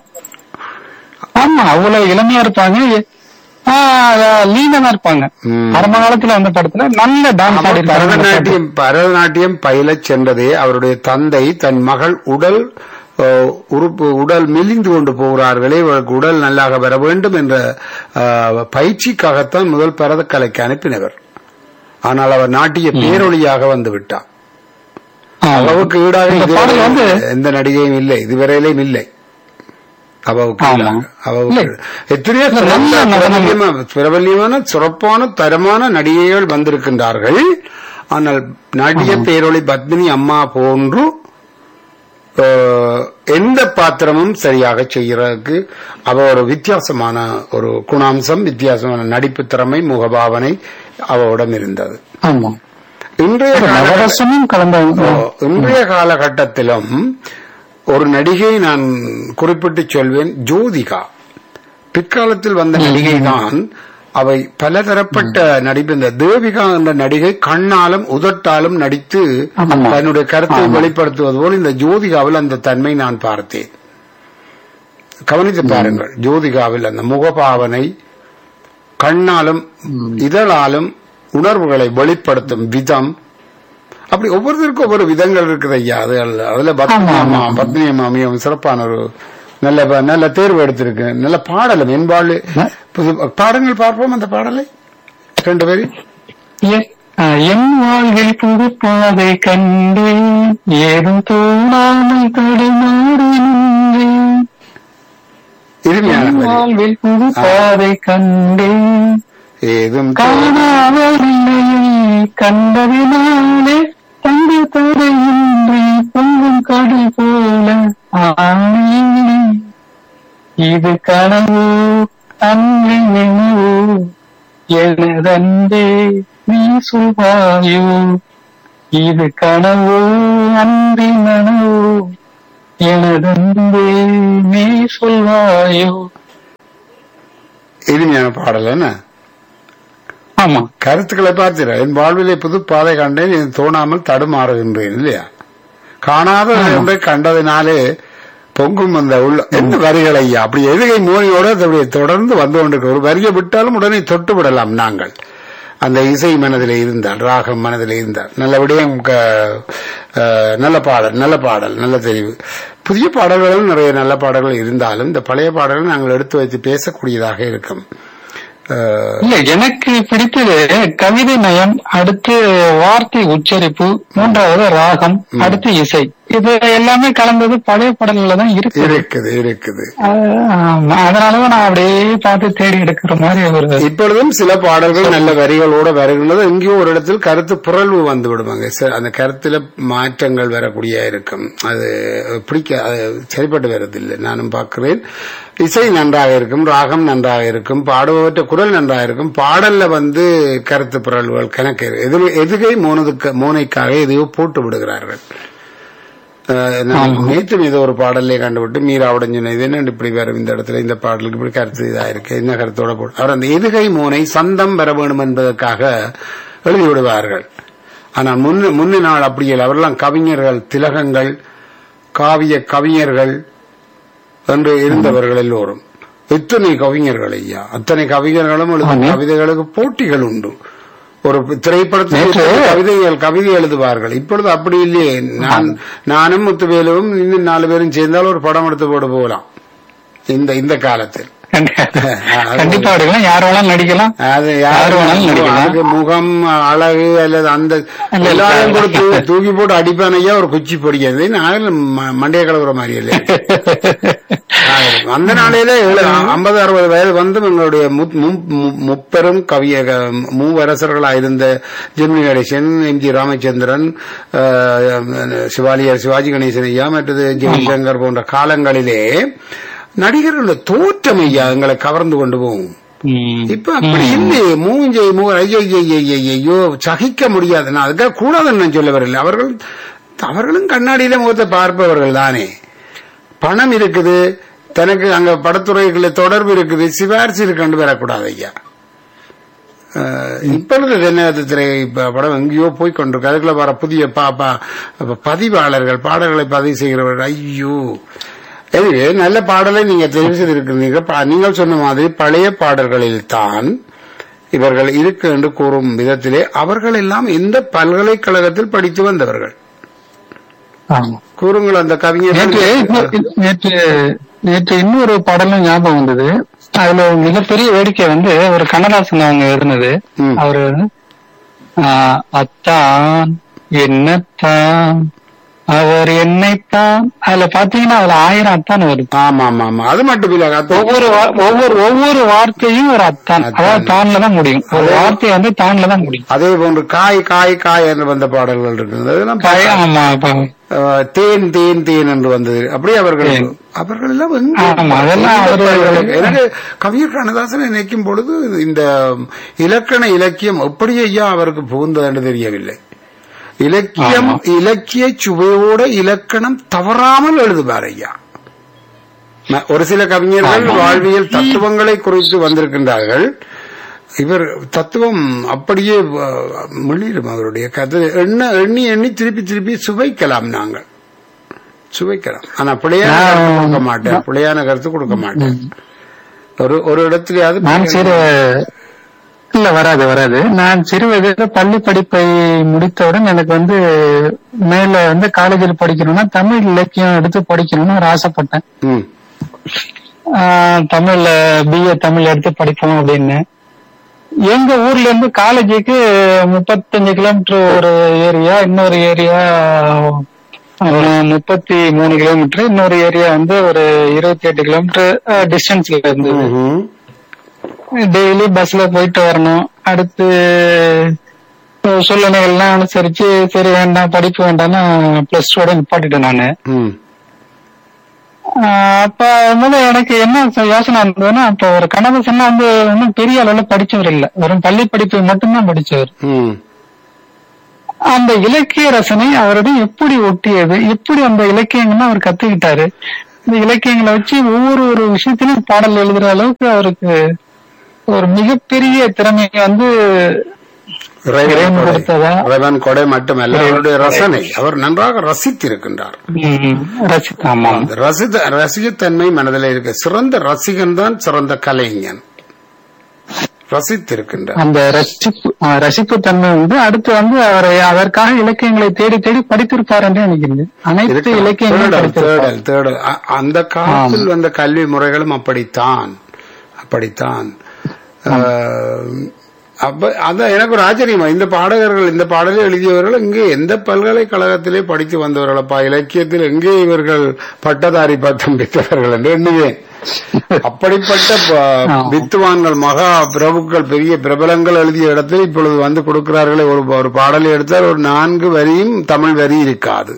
ஆமா அவ்வளவு இளமையா இருப்பாங்க ஆஹ் லீனமா இருப்பாங்க ம். ஆரம்ப காலத்துல அந்த படத்துல நல்ல டான்ஸ் அவர் ஆடி பரதநாட்டியம் பரதநாட்டியம் பயிலச் சென்றதே அவருடைய தந்தை தன் மகள் உடல் அஹ், உறுப்பு உடல் மெலிந்து கொண்டு போகிறார்களே இவருக்கு உடல் நல்லாக வர வேண்டும் என்ற அஹ், பயிற்சிக்காகத்தான் முதல் பரதக்கலைக்கு அனுப்பினவர் ஆனால் அவர் நாட்டிய பேரொழியாக வந்து விட்டார் அளவுக்கு ஈடாக இந்த இதுவரை பாடல் வந்து எந்த நடிகையும் இல்லை இதுவரையிலும் இல்லை அவவுக்கு ஆமா. ஈடாக. அவவுக்கு இல்லை. எத்தனையோ இல்ல, சிறந்த நல்ல நடனம். பிரபல்யமா- பிரபல்யமான சிறப்பான தரமான நடிகைகள் வந்திருக்கின்றார்கள் ஆனால் நடிக பேரொளி பத்மினி அம்மா போன்று அஹ், எந்த பாத்திரமும் சரியாக செய்யறதுக்கு அவ ஒரு வித்தியாசமான ஒரு குணாம்சம் வித்தியாசமான நடிப்பு திறமை முகபாவனை அவளிடம் இருந்தது ஆமா இன்றைய காலகட்ட- நவரசமும் கலந்த ஓ, இன்றைய காலகட்டத்திலும் ஒரு நடிகை நான் குறிப்பிட்டு சொல்வேன் ஜோதிகா பிற்காலத்தில் வந்த நடிகை தான் அவை பலதரப்பட்ட நடிப்பு இந்த தேவிகா என்ற நடிகை கண்ணாலும் உதட்டாலும் நடித்து ஆமா. தன்னுடைய கருத்தை ஆமா. வெளிப்படுத்துவது போல் இந்த ஜோதிகாவில் அந்த தன்மை நான் பார்த்தேன் கவனித்து பாருங்கள் ஜோதிகாவில் அந்த முகபாவனை கண்ணாலும் இதழாலும் உணர்வுகளை வெளிப்படுத்தும் விதம் அப்படி ஒவ்வொருத்தருக்கும் ஒவ்வொரு விதங்கள் இருக்குது ஐயா அது அல்ல. அதுல பத்னி ஆமா, அம்மா ஆமா. பத்னி அம்மா மிகவும் சிறப்பான ஒரு நல்ல ப- நல்ல தேர்வு எடுத்திருக்கு நல்ல பாடலும் என்பாள் பாடங்கள் பார்ப்போம் அந்த பாடலை ரெண்டு பேரும் எ- ஆ, என் வாழ்வில் புது பாதை கண்டேன் ஏதும் தோணாமல் தடுமாறி நின்றேன் இனிமையான என் வரி. வாழ்வில் புது பாதை கண்டேன் ஏதும் காணாமல் நிலையை கண்டதினாலே தந்து தடையின்றி பொங்கும் கடல் போல ஆனேனே. இது கனவு அன்பு நினைவு எனதன்பே நீ சொல்வாயோ இது கனவு அன்பி நனவு எனதன்பே நீ சொல்வாயோ இனிமையான பாடல் என்ன ஆமா கருத்துக்களை பார்த்தீர்கள் என் வாழ்விலே புது பாதை கண்டேன் இது தோணாமல் தடுமாறுகின்றேன் இல்லையா காணாத ஒன்றை கண்டதினாலே பொங்கும் அந்த உள்ள என்ன வரிகள் ஐயா அப்படி எதுகை மூலியோடு அதனுடைய தொடர்ந்து வந்து கொண்டிருக்க ஒரு வரியை விட்டாலும் உடனே தொட்டு விடலாம் நாங்கள் அந்த இசை மனதில் இருந்தால் ராகம் மனதில் இருந்தால் நல்ல விடயம் க- அஹ், நல்ல பாடல் நல்ல பாடல் நல்ல தெரிவு புதிய பாடல்களும் நிறைய நல்ல பாடல்கள் இருந்தாலும் இந்த பழைய பாடல்கள் நாங்கள் எடுத்து வைத்து பேசக்கூடியதாக இருக்கும் அஹ், இல்ல எனக்கு பிடித்தது கவிதை நயம் அடுத்து வார்த்தை உச்சரிப்பு மூன்றாவது ராகம் அடுத்து இசை இது எல்லாமே கலந்தது பழைய பாடல்கள்ல தான் இருக்கு இருக்குது இருக்குது ஆமா, அதனாலதான் நான் அப்படியே பார்த்து தேடி எடுக்கிற மாதிரி ஒரு இப்பொழுதும் சில பாடல்கள் நல்ல வரிகளோட வருகின்றது எங்கேயோ ஒரு இடத்தில் கருத்து புரள்வு வந்து விடுவாங்க ச- அந்த கருத்துல மாற்றங்கள் வரக்கூடிய இருக்கும் அது பிடிக்க அது சரிப்பட்டு வருவதில்லை நானும் பார்க்கிறேன் இசை நன்றாக இருக்கும் ராகம் நன்றாக இருக்கும் பாடுபவற்ற குரல் நன்றாக இருக்கும் பாடல்ல வந்து கருத்து புரள்வுகள் கணக்கு எது எதுகை மோனதுக்கு மோனைக்காக எதையோ போட்டு விடுகிறார்கள் அஹ் நான் நேற்று ஏதோ ஒரு பாடலே கண்டுபிட்டு மீராவுடன் சொன்ன இது என்ன இப்படி வரும் இந்த இடத்துல இந்த பாடலுக்கு இப்படி கருத்து இதா இருக்கு என்ன கருத்தோட போட்டு அவர் அந்த எதுகை மோனை சந்தம் பெற வேண்டும் என்பதற்காக எழுதி விடுவார்கள் ஆனால் முன்ன முன்ன நாள் அப்படி இல்லை அவரெல்லாம் கவிஞர்கள் திலகங்கள் காவிய கவிஞர்கள் என்று இருந்தவர்கள் எல்லோரும் எத்தனை கவிஞர்கள் ஐயா அத்தனை கவிஞர்களும் எழுதும் ஆமா. கவிதைகளுக்கு போட்டிகள் உண்டு ஒரு திரைப்படத்தில் நேற்று- கவிதைகள் கவிதை எழுதுவார்கள் இப்பொழுது அப்படி இல்லையே நான் நானும் முத்துவேலுவும் இன்னும் நாலு பேரும் சேர்ந்தால் ஒரு படம் எடுத்து போட போகலாம் இந்த இந்த காலத்தில் கண்டிப்பா எடுக்கலாம் யார் வேணாலும் நடிக்கலாம் அது யார் யாரு வேணாலும் நடிக்கலாம். அதுக்கு முகம் அழகு அல்லது அந்த இல்ல, எல்லாரையும் இல்ல. கூட தூ- தூக்கி போட்டு அடிப்பான் ஐயா ஒரு குச்சி பொடிக்கிறது நான் ம- மண்டைய கலவுற மாதிரி இல்லை அந்த நாளையில ஐம்பது அறுபது வயது வந்து எங்களுடைய மு- மு- மு- முப்பெரும் கவிய மூவரசர்களாக இருந்த ஜெமினி கணேசன் எம் ஜி ராமச்சந்திரன் அஹ், சிவாலியர் சிவாஜி கணேசன் ஐயா மற்றது ஜெயசங்கர் போன்ற காலங்களிலே நடிகர்களோட தோற்றம் ஐயா எங்களை கவர்ந்து கொண்டு போகும் ம். இப்ப அப்படி இல்லையே மூஞ்சை மூ ஐயோ ஐயோ, ஐயோ, ஐயோ, ஐயோ சகிக்க முடியாது நான் அதுக்காக கூடாதுன்னு நான் சொல்ல வரல அவர்கள் அவர்களும் கண்ணாடியில முகத்தை பார்ப்பவர்கள் தானே பணம் இருக்குது தனக்கு அங்க படத்துறைகள தொடர்பு இருக்குது சிபாரிசு இருக்குன்னு வரக்கூடாது ஐயா அஹ், இப்பொழுது தென்னகத்து திரை ப- படம் எங்கேயோ போய் கொண்டிருக்கு அதுக்குள்ள வர புதிய பாப்பா பதிவாளர்கள் பாடல்களை பதிவு செய்கிறவர்கள் ஐயோ எனவே நல்ல பாடலை நீங்க தெரிவு செய்திருக்கிறீங்க ப- நீங்கள் சொன்ன மாதிரி பழைய பாடல்களில் தான் இவர்கள் இருக்கு என்று கூறும் விதத்திலே அவர்கள் எல்லாம் எந்த பல்கலைக்கழகத்தில் படித்து வந்தவர்கள் ஆமா கூறுங்கள் அந்த நேற்று கவிஞர்கள் இன்னொரு- நேற்று நேற்று இன்னொரு பாடலும் ஞாபகம் வந்தது அதுல ஒரு மிகப்பெரிய வேடிக்கை வந்து ஒரு கண்ணதாசன் அவங்க எழுதினது ம். அவரு ஆஹ், அத்தான் என்னத்தான் அவர் என்னைத்தான் அதுல பாத்தீங்கன்னா அதுல ஆயிரம் அத்தான் வருது ஆமா ஆமா ஆமா அது மட்டும் இல்ல அத்த- ஒவ்வொரு வா- ஒவ்வொரு ஒவ்வொரு வார்த்தையும் ஒரு அத்தான் அத்தான். அதாவது தான்ல தான் முடியும் ஒரு வார்த்தை வந்து தான்ல தான் முடியும் அதே போன்று காய் காய் காய் என்று வந்த பாடல்கள் இருக்குது அதெல்லாம் கய- ஆமா அப்ப- அஹ், தேன் தேன் தேன் என்று வந்தது அப்படியே அவர்கள் தேன். அவர்கள் எல்லாம் எங்க- ஆமா, அதெல்லாம் எங்க அவர்கள் பாடல்கள்? எனக்கு கவிஞர் கண்ணதாசனை நினைக்கும் பொழுது இந்த இலக்கண இலக்கியம் எப்படி ஐயா அவருக்கு புகுந்தது தெரியவில்லை இலக்கியம் ஆமா. இலக்கிய சுவையோட இலக்கணம் தவறாமல் எழுதுவார் ஐயா ம- ஒரு சில கவிஞர்கள் ஆமா. வாழ்வியல் தத்துவங்களை குறித்து வந்திருக்கின்றார்கள் இவர் தத்துவம் அப்படியே மிளிரும் அவருடைய கதை எண்ண எண்ணி எண்ணி திருப்பி திருப்பி சுவைக்கலாம் நாங்கள் சுவைக்கலாம் ஆனா பிழையான நான் கருத்து கொடுக்க மாட்டேன் பிழையான கருத்து கொடுக்க மாட்டேன் ஒரு ஒரு இடத்துலயாவது நான் சிறு இல்ல வராது வராது நான் சிறு வயதுல பள்ளி படிப்பை முடித்தவுடன் எனக்கு வந்து மேல வந்து காலேஜில் படிக்கணும்னா தமிழ் இலக்கியம் எடுத்து படிக்கணும்னு ஒரு ஆசைப்பட்டேன் ம், ஆஹ் தமிழ்ல பிஏ தமிழ் எடுத்து படிப்போம் அப்படின்னு எங்க ஊர்ல இருந்து காலேஜுக்கு முப்பத்தஞ்சு கிலோமீட்டர் ஒரு ஏரியா இன்னொரு ஏரியா முப்பத்தி மூணு கிலோமீட்டர் இன்னொரு ஏரியா வந்து ஒரு இருபத்தி எட்டு கிலோமீட்டர் டிஸ்டன்ஸ்ல இருந்தது ம்ஹும். டெய்லி பஸ்ல போயிட்டு வரணும் அடுத்து அஹ் சூழ்நிலைகள்லாம் அனுசரிச்சு சரி வேண்டாம் படிப்பு வேண்டாம்னு பிளஸ் டூட நிப்பாட்டிட்டேன் நானு ம் ஆஹ் அப்ப வந்து எனக்கு என்ன ச- யோசனை இருந்ததுன்னா அப்ப ஒரு கண்ணதாசன் வந்து ஒன்றும் பெரிய அளவுல படிச்சவர் இல்ல வெறும் பள்ளி படிப்பு மட்டும்தான் படிச்சவர் ம் அந்த இலக்கிய ரசனை அவரிடம் எப்படி ஒட்டியது எப்படி அந்த இலக்கியங்கள்லாம் அவர் கத்துக்கிட்டாரு இந்த இலக்கியங்களை வச்சு ஒவ்வொரு ஒரு விஷயத்திலும் பாடல் எழுதுற அளவுக்கு அவருக்கு ஒரு மிகப்பெரிய திறமையை வந்து இறைவன் இறைவன் கொடை. கொடுத்ததா? இறைவன் கொடை மட்டுமல்ல அவருடைய ரசனை அவர் நன்றாக ரசித்திருக்கின்றார் ம், ரசித் ஆமா அந்த ரசித ரசிகத்தன்மை மனதில் இருக்கு சிறந்த ரசிகன் தான் சிறந்த கலைஞன் ரசித்திருக்கின்றார் அந்த ரசிப்பு ஆஹ் ரசிப்பு தன்மை வந்து அடுத்து வந்து அவரை அதற்காக இலக்கியங்களை தேடி தேடி படித்திருப்பார் என்று நினைக்கிறேன் அனைத்து இருக்கலாம். இலக்கியங்களும் தேடல் படித்திருப்பார் தேடல் தேடல் அ- அந்த காலத்தில் வந்த கல்வி முறைகளும் அப்படித்தான் அப்படித்தான் அஹ், அப்ப அதான் எனக்கு ஒரு ஆச்சரியமா இந்த பாடகர்கள் இந்த பாடலை எழுதியவர்கள் இங்கே எந்த பல்கலைக்கழகத்திலே படித்து வந்தவர்களப்பா இலக்கியத்தில் எங்கே இவர்கள் பட்டதாரி பட்டம் பெற்றவர்கள் என்று எண்ணுவேன் அப்படிப்பட்ட ப- வித்துவான்கள் மகா பிரபுக்கள் பெரிய பிரபலங்கள் எழுதிய இடத்தில் இப்பொழுது வந்து கொடுக்கிறார்களே ஒரு ஒரு பாடலை எடுத்தால் ஒரு நான்கு வரியும் தமிழ் வரி இருக்காது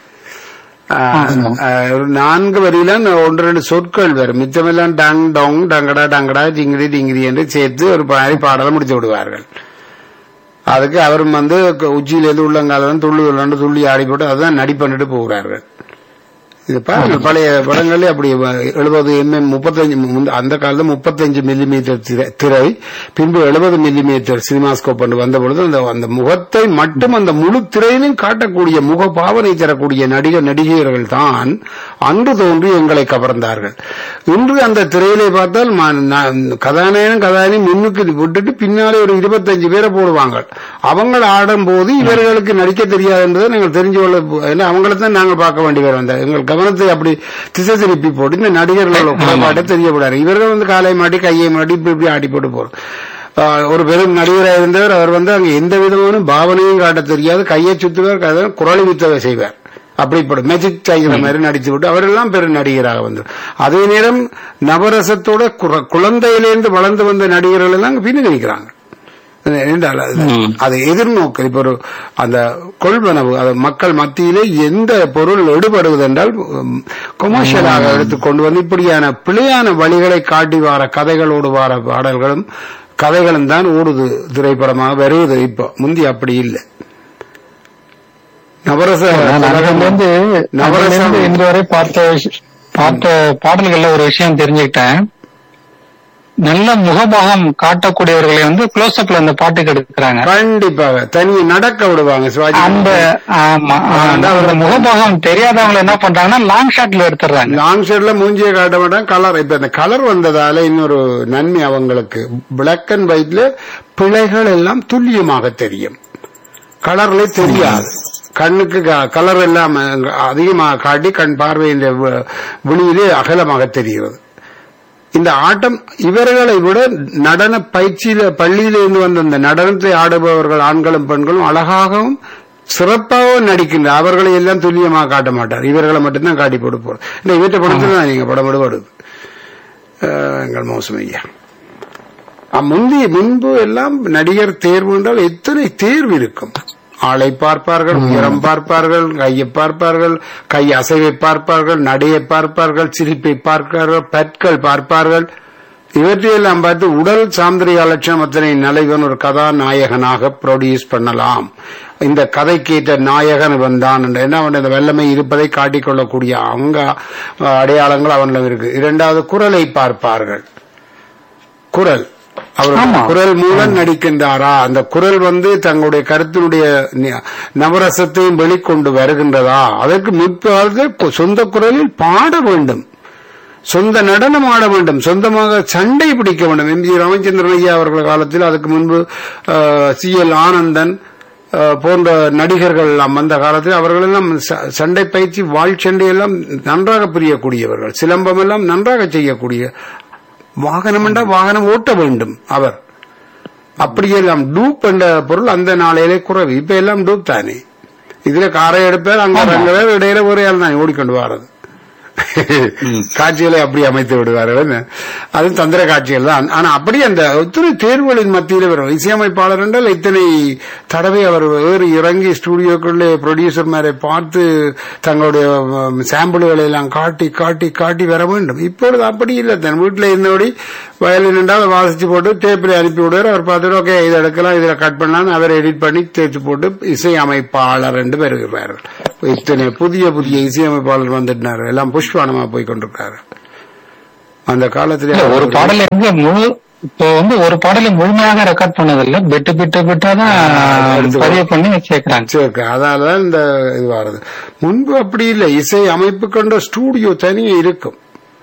ஆஹ், ஆஹ், ஒரு நான்கு வரியில ஒன்று ரெண்டு சொற்கள் வரும் மிச்சமெல்லாம் டங் டொங் டங்கடா டங்கடா டிங்கிரி டிங்கிரி என்று சேர்த்து ஒரு பாரி பாடலை முடித்து விடுவார்கள் அதுக்கு அவரும் வந்து க- உச்சியிலேருந்து உள்ளங்காலம் துள்ளி உள்ளாண்டு துள்ளி ஆடி போட்டு அதுதான் நடி பண்ணிட்டு போகிறார்கள் இது பாருங்க பழைய படங்களே அப்படி எழுபது எம்எம் முப்பத்தஞ்சு முந்த- அந்த காலத்துல முப்பத்தஞ்சு மில்லிமீட்டர் திரை பின்பு எழுபது மில்லிமீட்டர் சினிமாஸ்கோப் என்று வந்த பொழுது அந்த அந்த முகத்தை மட்டும் அந்த முழு திரையிலும் காட்டக்கூடிய முக பாவனை தரக்கூடிய நடிகர் நடிகையர்கள் தான் அன்று தோன்றி எங்களை கவர்ந்தார்கள் இன்று அந்த திரையிலே பார்த்தால் ம- ந- கதாநாயகன் கதாநாயகி முன்னுக்கு விட்டுட்டு பின்னாலே ஒரு இருபத்தஞ்சு பேரை போடுவாங்க அவங்க ஆடும் போது இவர்களுக்கு நடிக்க தெரியாது என்பதை நாங்கள் தெரிஞ்சு கொள்ள ஏன்னா அவங்கள தான் நாங்கள் பார்க்க வேண்டி வரும் அந்த எங்கள் கவனத்தை அப்படி திசை திருப்பி போட்டு இந்த நடிகர்களோட குறைபாட்டை தெரியப்படாது இவர்கள் வந்து காலை மாட்டி கையை மாட்டி இப்படி இப்படி ஆடி போட்டு போறோம் ஆஹ் ஒரு பெரும் நடிகராக இருந்தவர் அவர் வந்து அங்க எந்த விதமான பாவனையும் காட்ட தெரியாது கையை சுத்துவார் கதை குரலை வித்தவை செய்வார் அப்படிப்படும் மேஜிக் செய்கிற மாதிரி நடித்து விட்டு அவரெல்லாம் பெரும் நடிகராக வந்தார் அதே நேரம் நவரசத்தோட குற- குழந்தையிலேருந்து வளர்ந்து வந்த நடிகர்கள் எல்லாம் பின்னுக்கு நிற்கிறாங்க என்றால் அது- ம். அதை எதிர்நோக்கு இப்ப ஒரு அந்த கொள்வனவு அது மக்கள் மத்தியிலே எந்த பொருள் எடுபடுவது என்றால் கொமர்ஷியலாக எடுத்து கொண்டு வந்து இப்படியான பிழையான வழிகளை காட்டி வார கதைகளோடு வார பாடல்களும் கதைகளும் தான் ஓடுது திரைப்படமாக வருவது இப்போ முந்தி அப்படி இல்லை நவரச இருந்து நவரசம் இருந்து இன்று வரை பார்த்த விஷ- பார்த்த பாடல்கள்ல ஒரு விஷயம் தெரிஞ்சுக்கிட்டேன் நல்ல முகபாகம் காட்டக்கூடியவர்களை வந்து க்ளோஸ் அப்ல அந்த பாட்டுக்கு எடுக்கிறாங்க கண்டிப்பாக தனியை நடக்க விடுவாங்க சிவாஜி அந்த ஆமா அந்த ஒரு முகபாகம் தெரியாதவங்க என்ன பண்றாங்கன்னா லாங் ஷாட்ல எடுத்துறாங்க லாங் ஷேட்ல மூஞ்சியை காட்ட மாட்டாங்க கலர் இப்ப இந்த கலர் வந்ததால இன்னொரு நன்மை அவங்களுக்கு பிளாக் அண்ட் ஒயிட்ல பிழைகள் எல்லாம் துல்லியமாக தெரியும் கலர்ல தெரியாது கண்ணுக்கு கலர் எல்லாம் அதிகமாக காட்டி கண் பார்வையின் வி- விழியிலே அகலமாக தெரிகிறது இந்த ஆட்டம் இவர்களை விட நடன பயிற்சியில பள்ளியிலிருந்து வந்த இந்த நடனத்தை ஆடுபவர்கள் ஆண்களும் பெண்களும் அழகாகவும் சிறப்பாகவும் நடிக்கின்ற அவர்களை எல்லாம் துல்லியமாக காட்ட மாட்டார் இவர்களை மட்டும்தான் காட்டி போட்டு போறோம் இல்ல இவற்றை படத்துல தான் நீங்க படம் விடுபடுது அஹ், எங்கள் மோசம் ஐயா அஹ், முந்தி முன்பு எல்லாம் நடிகர் தேர்வு என்றால் எத்தனை தேர்வு இருக்கும் ஆளை பார்ப்பார்கள் உயரம் பார்ப்பார்கள் கையை பார்ப்பார்கள் கை அசைவை பார்ப்பார்கள் நடையை பார்ப்பார்கள் சிரிப்பை பார்ப்பார்கள் பற்கள் பார்ப்பார்கள் இவற்றையெல்லாம் பார்த்து உடல் சாந்திரிக லட்சணம் அத்தனை நலைவன் ஒரு கதாநாயகனாக ப்ரொடியூஸ் பண்ணலாம் இந்த கதைக்கேற்ற நாயகன் வந்தான் என்று என்ன அவன் இந்த வல்லமை இருப்பதை காட்டிக்கொள்ளக்கூடிய அங்க அடையாளங்கள் அவனிடம் இருக்கு இரண்டாவது குரலை பார்ப்பார்கள் குரல் அவர் ஆமா. குரல் மூலம் நடிக்கின்றாரா அந்த குரல் வந்து தங்களுடைய கருத்தினுடைய நி- நவரசத்தையும் வெளிக்கொண்டு வருகின்றதா அதற்கு முற்பாக சொந்த குரலில் பாட வேண்டும் சொந்த நடனம் ஆட வேண்டும் சொந்தமாக சண்டை பிடிக்க வேண்டும் எம் ஜி ராமச்சந்திரன் ஐயா அவர்கள் காலத்தில் அதுக்கு முன்பு சி எல் ஆனந்தன் அஹ், போன்ற நடிகர்கள் எல்லாம் வந்த காலத்தில் அவர்களெல்லாம் ச- சண்டை பயிற்சி வாழ் சண்டை எல்லாம் நன்றாக புரியக்கூடியவர்கள் சிலம்பம் எல்லாம் நன்றாக செய்யக்கூடிய வாகனம் என்றால் வாகனம் ஓட்ட வேண்டும் அவர் அப்படியெல்லாம் டூப் என்ற பொருள் அந்த நாளையிலே குறைவு இப்ப எல்லாம் டூப் தானே இதுல காரை எடுப்பார் அங்க இறங்குறார் இடையில ஒரே ஆள் தான் ஓடிக்கொண்டு வர்றது காட்சிகளை அப்படி அமைத்து விடுவார்கள் அது தந்திர காட்சிகள் தான் ஆனா அப்படி அந்த ஒத்துணை தேர்வுகளின் மத்தியில் வரும் இசையமைப்பாளர் என்றால் இத்தனை தடவை அவர் ஏறி இறங்கி ஸ்டுடியோக்குள்ளே ப்ரொடியூசர் மேரை பார்த்து தங்களுடைய சாம்பிள்களை எல்லாம் காட்டி காட்டி காட்டி வர வேண்டும் இப்பொழுது அப்படி இல்லை தன் வீட்டில் இருந்தபடி வயலின் என்றால் வாசிச்சு போட்டு டேப்பில் அனுப்பி விடுவார் அவர் பார்த்துட்டு ஓகே இதை எடுக்கலாம் இதில் கட் பண்ணலாம் அவர் எடிட் பண்ணி தேய்ச்சி போட்டு இசையமைப்பாளர் என்று பெறுகிறார்கள் இத்தனை புதிய புதிய இசையமைப்பாளர் வந்துட்டார் எல்லாம் புஷ்பானமா போய் கொண்டிருக்காரு அந்த காலத்திலே இல்ல ஒரு பாடல் எங்க முழு இப்போ வந்து ஒரு பாடலை முழுமையாக ரெக்கார்ட் பண்ணதில்ல பிட்டு பிட்டு பிட்டா தான் பதிவு பண்ணி சேர்க்கிறாங்க சரி அதால இந்த இது வருது முன்பு அப்படி இல்லை இசை அமைப்பு கொண்ட ஸ்டூடியோ தனியே இருக்கும்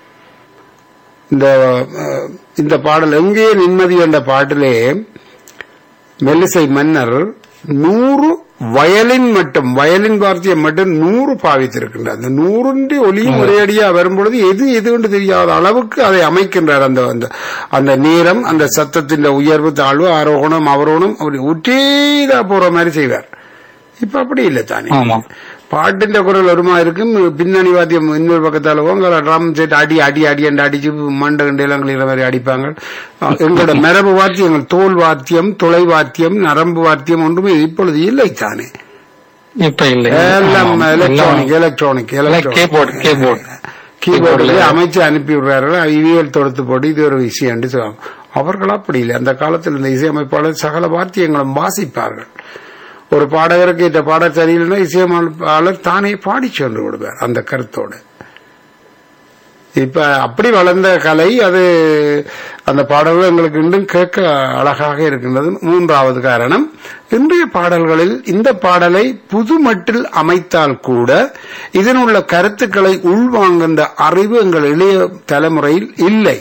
இந்த அஹ், இந்த பாடல் எங்கே நிம்மதி என்ற பாட்டிலே மெல்லிசை மன்னர் நூறு வயலின் மட்டும் வயலின் வார்த்தையை மட்டும் நூறு பாவித்திருக்கின்றார் அந்த நூறுண்டு ஒளியும் ஒரேடியா வரும்பொழுது எது எது என்று தெரியாத அளவுக்கு அதை அமைக்கின்றார் அந்த அந்த அந்த நேரம் அந்த சத்தத்தின் உயர்வு தாழ்வு ஆரோகணம் அவரோகணம் அப்படி ஒற்றேதா போற மாதிரி செய்வார் இப்ப அப்படி இல்லை தானே ஆமா பாட்டிന്റെ குரல் ഒരുമാ இருக்கும் பின்னணி வாத்தியம் இன்னொரு பக்கத்தால போங்க ட்ரம் செட் அடி அடி அடி என்று அடிச்சு மண்டை கண்டையெல்லாம் கிளிகிற மாதிரி அடிப்பாங்க அஹ் எங்களோட மரபு வாத்தியங்கள் தோல் வாத்தியம் துளை வாத்தியம் நரம்பு வாத்தியம் ஒன்றுமே இப்பொழுது இல்லை தானே இப்ப இல்ல எல்லாம் ஆமா. Electronic electronic keyboard, keyboard. கீபோர்டில் அமைச்சு அனுப்பி விடுறார்கள் இவியல் தொடுத்து போட்டு இது ஒரு விஷயம் என்று சொல்லுவாங்க அவர்கள் அப்படி இல்லை அந்த காலத்தில் இந்த இசையமைப்பாளர் சகல வாத்தியங்களும் வாசிப்பார்கள் ஒரு பாடகருக்கு இந்த பாடல் சரியில்லைன்னா இசையமைப்பாளர் தானே பாடி சென்று விடுவார் அந்த கருத்தோடு இப்ப அப்படி வளர்ந்த கலை அது அந்த பாடல்கள் எங்களுக்கு இன்னும் கேட்க அழகாக இருக்கின்றது மூன்றாவது காரணம் இன்றைய பாடல்களில் இந்த பாடலை புது மட்டில் அமைத்தால் கூட இதனுள்ள கருத்துக்களை உள்வாங்குகின்ற அறிவு எங்கள் இளைய தலைமுறையில் இல்லை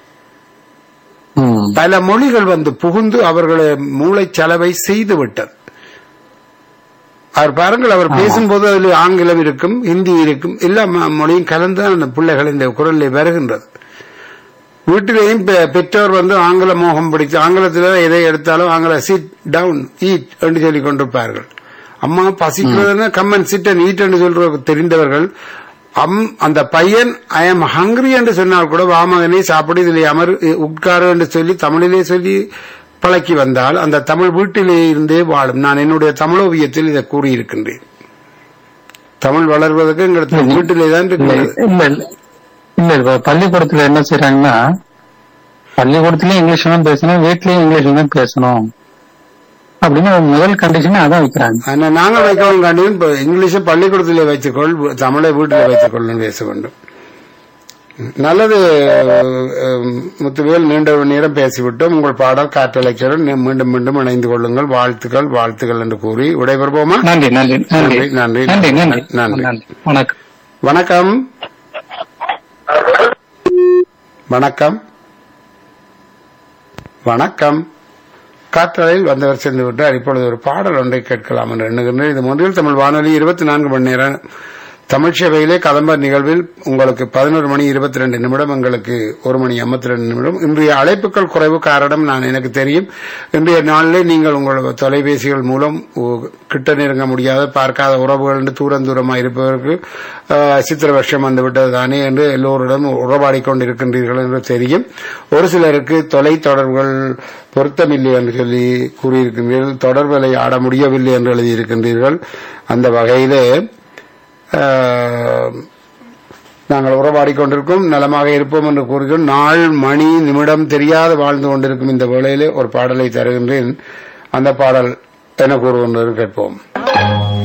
ம். பல மொழிகள் வந்து புகுந்து அவர்களை மூளைச்சலவை செய்து விட்டது அவர் பாருங்கள் அவர் பேசும்போது அதில் ஆங்கிலம் இருக்கும் ஹிந்தி இருக்கும் எல்லா ம- மொழியும் கலந்து அந்த பிள்ளைகள் இந்த குரலில் வருகின்றது வீட்டிலேயும் பெ- பெற்றோர் வந்து ஆங்கில மோகம் பிடித்து ஆங்கிலத்தில் எதை எடுத்தாலும் ஆங்கில சிட் டவுன் ஈட் என்று சொல்லிக் கொண்டிருப்பார்கள் அம்மா பசிக்கிறதுன்னா கம்மன் சிட் அண்ட் ஈட் என்று சொல்ற தெரிந்தவர்கள் அம் அந்த பையன் ஐ எம் ஹங்கிரி என்று சொன்னால் கூட வாமகனை சாப்பிடு இதில் அமர் உட்காரு என்று சொல்லி தமிழிலே சொல்லி பழக்கி வந்தால் அந்த தமிழ் வீட்டிலே இருந்தே வாழும் நான் என்னுடைய தமிழோவியத்தில் இதை கூறியிருக்கின்றேன் தமிழ் வளர்வதற்கு எங்களுக்கு வீட்டிலே தான் இருக்கிறது இல்ல இல்ல இல்ல இப்ப பள்ளிக்கூடத்துல என்ன செய்யறாங்கன்னா பள்ளிக்கூடத்துலயும் இங்கிலீஷ் தான் பேசணும் வீட்லயும் இங்கிலீஷ் தான் பேசணும் அப்படின்னு ஒரு முதல் கண்டிஷன் அதான் வைக்கிறாங்க ஆனா நாங்கள் வைக்கவும் காண்டியும் இப்ப இங்கிலீஷை பள்ளிக்கூடத்திலே வைத்துக்கொள் தமிழை வீட்டிலே வைத்துக்கொள் பேச வேண்டும் நல்லது அஹ், முத்துவேல் நீண்ட நேரம் பேசிவிட்டோம் உங்கள் பாடல் காற்றலைச்சருடன் மீண்டும் மீண்டும் இணைந்து கொள்ளுங்கள் வாழ்த்துக்கள் வாழ்த்துக்கள் என்று கூறி விடைபெறுவோமா நன்றி நன்றி நன்றி நன்றி, நன்றி நன்றி நன்றி. நன்றி வணக்கம் வணக்கம் வணக்கம் வணக்கம் காற்றலையில் வந்தவர் சென்று விட்டார் இப்பொழுது ஒரு பாடல் ஒன்றை கேட்கலாம் என்று எண்ணுகின்றேன் இது ஒன்றில் தமிழ் வானொலி இருபத்தி நான்கு மணி நேரம் தமிழ் சேவையிலே கதம்பர் நிகழ்வில் உங்களுக்கு பதினோரு மணி இருபத்தி ரெண்டு நிமிடம் எங்களுக்கு ஒரு மணி ஐம்பத்தி ரெண்டு நிமிடம் இன்றைய அழைப்புகள் குறைவு காரணம் நான் எனக்கு தெரியும் இன்றைய நாளிலே நீங்கள் உங்களோட தொலைபேசிகள் மூலம் உ- கிட்ட நெருங்க முடியாத பார்க்காத உறவுகள் என்று தூரம் தூரமாக இருப்பவருக்கு ஆஹ், சித்திர வருஷம் வந்து விட்டது தானே என்று எல்லோருடன் உறவாடிக் கொண்டிருக்கின்றீர்கள் என்று தெரியும் ஒரு சிலருக்கு தொலை தொடர்புகள் பொருத்தமில்லை என்று சொல்லி கூறியிருக்கின்றீர்கள் தொடர்புகளை ஆட முடியவில்லை என்று எழுதியிருக்கின்றீர்கள் அந்த வகையிலே ஆஹ், நாங்கள் உறவாடிக் கொண்டிருக்கும் நலமாக இருப்போம் என்று கூறுகிறோம் நாள் மணி நிமிடம் தெரியாது வாழ்ந்து கொண்டிருக்கும் இந்த வேளையிலே ஒரு பாடலை தருகின்றேன் அந்த பாடல் என கூறுகின்றது கேட்போம்